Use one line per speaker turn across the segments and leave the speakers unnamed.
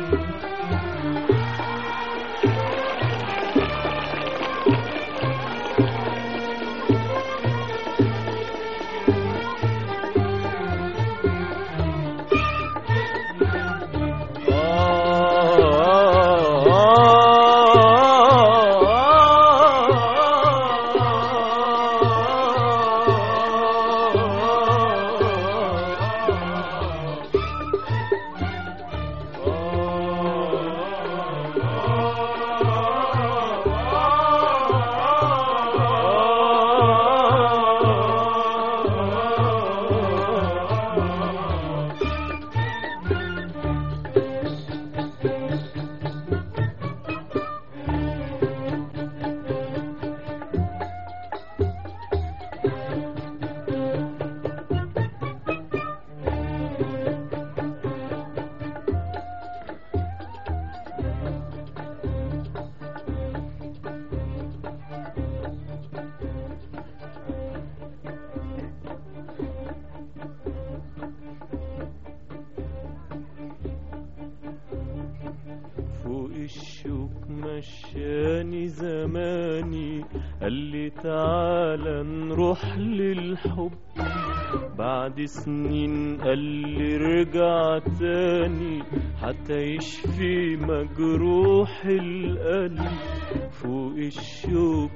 فوق الشوك مشاني زماني قال لي تعالى نروح للحب بعد سنين قال لي رجع تاني حتى يشفي مجروح القلب فوق الشوك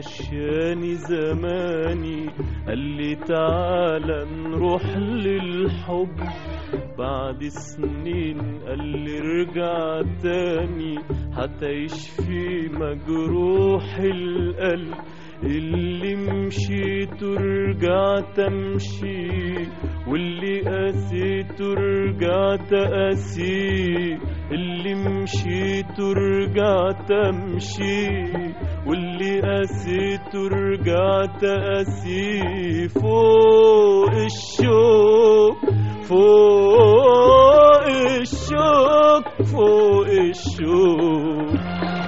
مشاني زماني قال لي تعالى نروح للحب بعد سنين قال لي رجع تاني حتى يشفي مجروح القلب اللي مشيت ورجعت امشي واللي قاسيت ورجعت قاسي اللي مشيت ورجعت امشي واللي قاسيت ورجعت قاسي فوق الشوق فوق الشوق فوق الشوق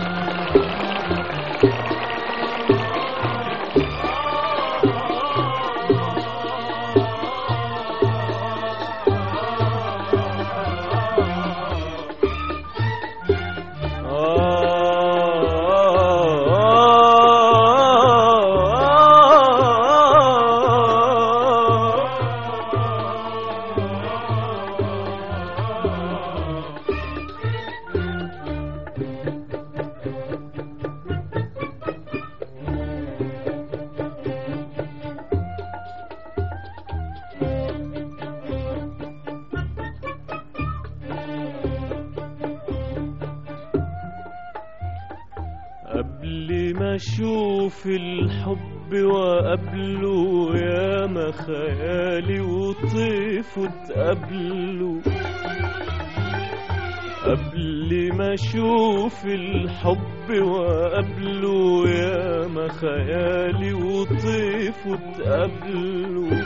قبل ما اشوف الحب وقبله يا ما خيالي وطيف وتقابله قبل ما اشوف الحب وقبله يا ما خيالي وطيف وتقابله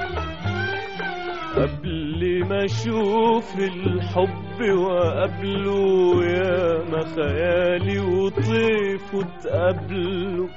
قبل ما اشوف الحب وقبله يا ما خيالي وطيف وتقابله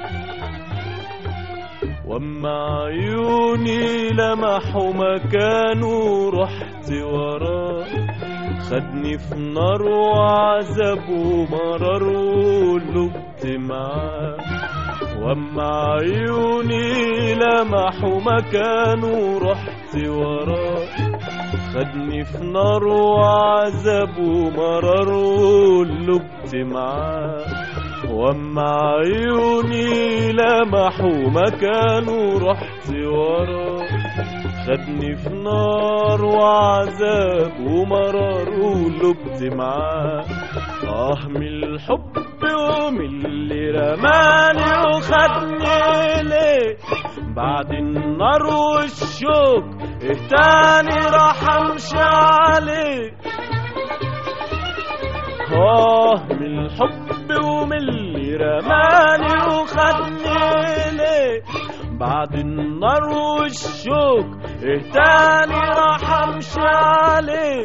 واما عيوني لمحوا مكانه رحت وراه خدني في نار وعذاب ومرار ولقت معاه واما عيوني لمحوا مكانه رحت وراه خدني في نار وعذاب ومرار ولقت معاه واما عيوني لمحوا مكانه رحت وراه خدني في نار وعذاب ومرار ولقت معاه اه من الحب ومن اللي رماني وخدني ليه بعد النار والشوق اهتاني راح امشي عليه اه من الحب ومن اللي رماني وخدني ليه بعد النار والشوق اهتاني راح امشي عليه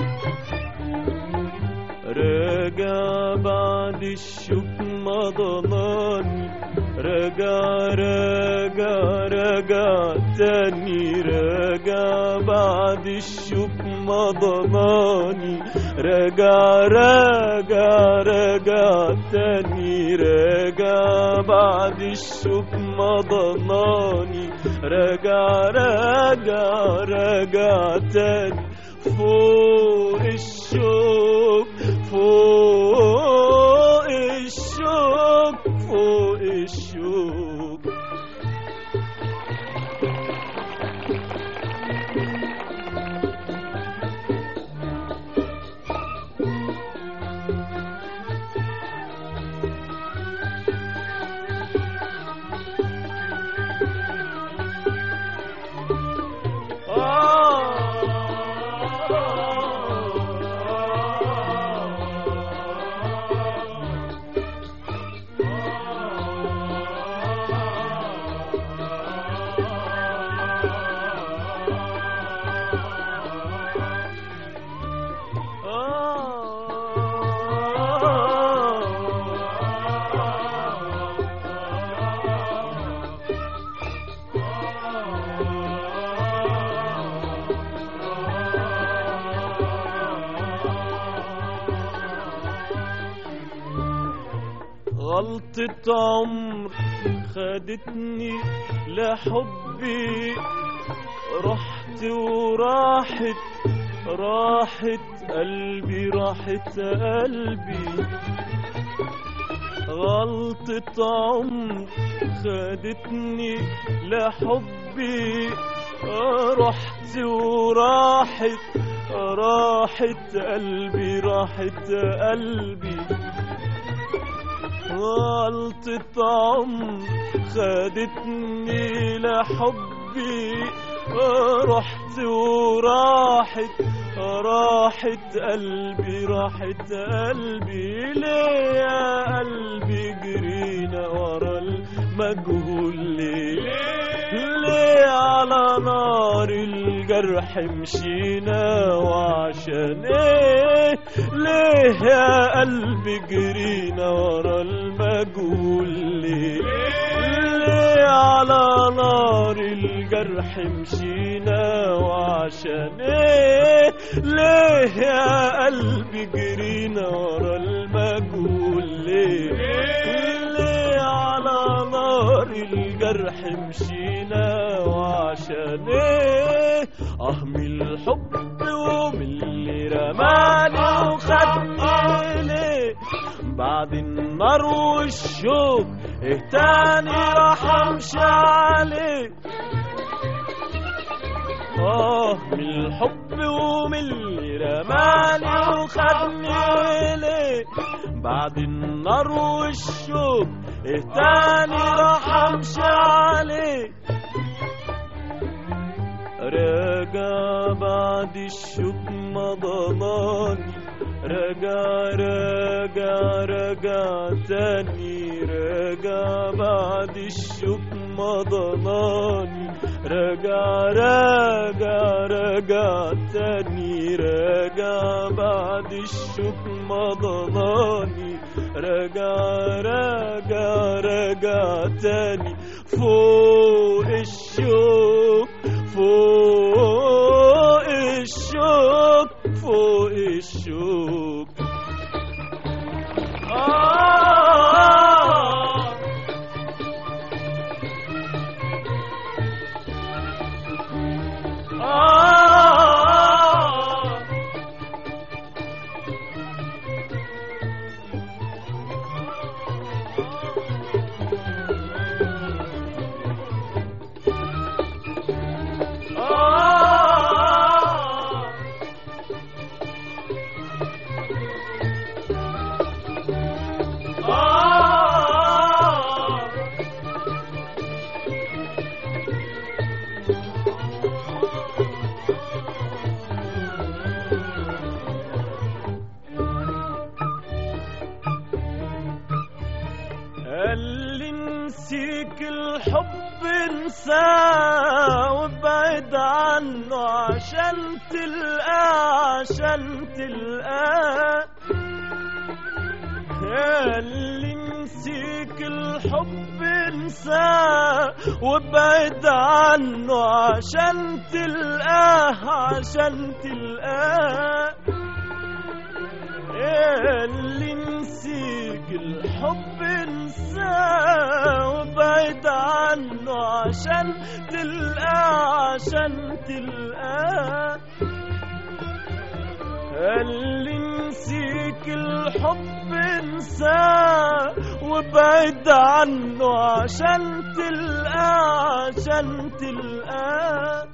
راجع بعد الشوق ما ضناني راجع راجع راجع تاني راجع بعد الشوك مضناني راجع راجع راجع تاني راجع بعد الشوك مضناني راجع راجع راجع تاني فوق الشوك فوق الشوك فوق الشوك غلطة عمر خدتني لحبي رحت وراحت راحت قلبي راحت قلبي غلطة عمر خدتني لحبي رحت وراحت راحت قلبي راحت قلبي غلطة عمر خدتني لحبي رحت وراحت راحت قلبي راحت قلبي ليه يا قلبي جرينا ورا المجهول ليه ليه على نار الجرح مشينا وعشان ايه ليه يا قلبي جرينا ورا المجهول ليه ليه على نار الجرح مشينا وعشان ايه ليه يا قلبي جرينا ورا المجهول ليه ليه على نار الجرح مشينا وعشان ايه اه من الحب ومن اللي رماني وخدني ليه بعد النار والشوق ايه تاني راح امشي عليه اه من الحب ومن اللي رماني وخدني ليه بعد النار والشوق ايه تاني راح امشي عليه راجع بعد الشوق مضماني راجع راجع راجع تاني راجع بعد الشوق مضماني راجع راجع راجع تاني راجع بعد الشوق مضماني راجع راجع راجع تاني فوق الشوق فوق الشوق فوق الشوق آه آه آه آه قال لي نسيك الحب انساه وابعد عنه عشان تلقاه عشان تلقاه قال لي نسيك الحب انساه وابعد عنه عشان تلقاه عشان تلقاه اللي نسيك الحب انساه وابعد عنه عشان تلقاه عشان تلقاه اللي نسيك الحب انساه وابعد عنه عشان تلقاه عشان تلقاه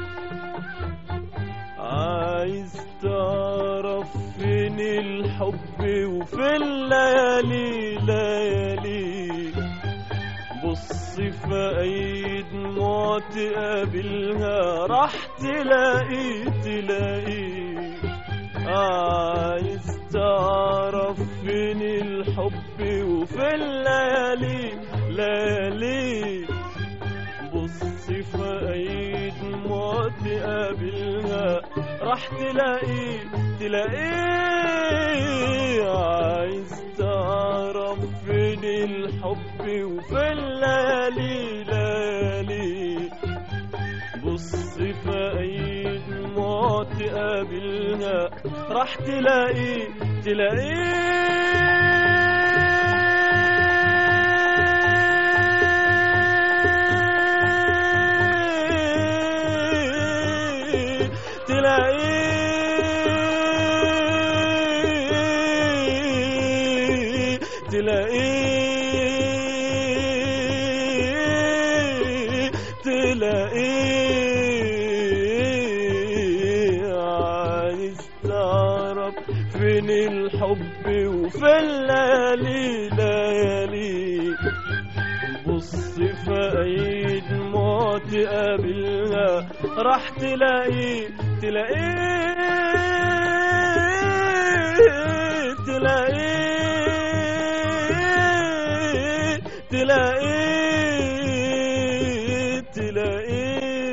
عايز تعرف فين الحب وفي الليالي ليالي بص في ايد دموع تقابلها راح تلاقي تلاقي عايز تعرف فين الحب وفي الليالي ليالي بص في اي دموع تقابلها راح تلاقي تلاقي عايز تعرف فين الحب وفي الليالي ليالي بص في اي دموع تقابلها راح تلاقي تلاقي تلاقي تلاقي تلاقي عايز تعرف فين الحب وفي الليالي ليالي بص في اي دموع تقابلها راح تلاقي تلاقي تلاقي تلاقي تلاقي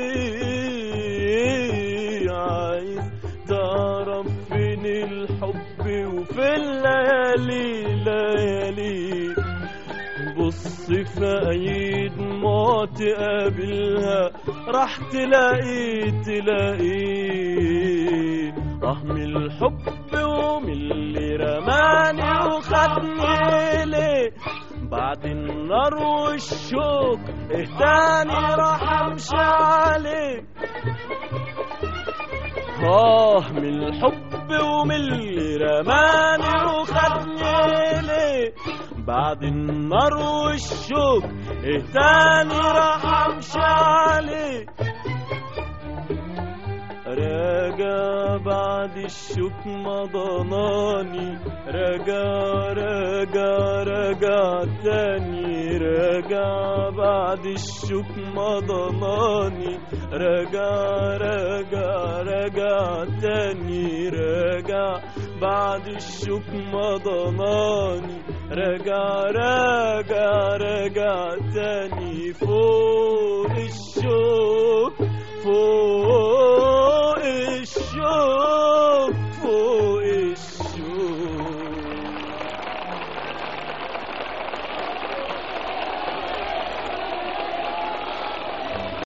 عايز تعرف فين الحب وفي الليالي ليالي بص في اي دموع تقابلها راح تلاقي تلاقي اه من الحب ومن اللي رماني وخدني ليه بعد النار والشوق ايه تاني راح امشي عليه آه من الحب ومن اللي رماني وخدني ليه بعد النار والشوق ايه تاني راح امشي عليه راجع بعد الشوك ما ضناني راجع راجع راجع تاني راجع بعد الشوك ما ضناني راجع راجع راجع تاني راجع بعد الشوك ما ضناني راجع راجع راجع تاني فوق الشوك فوق الشوك فوق الشوك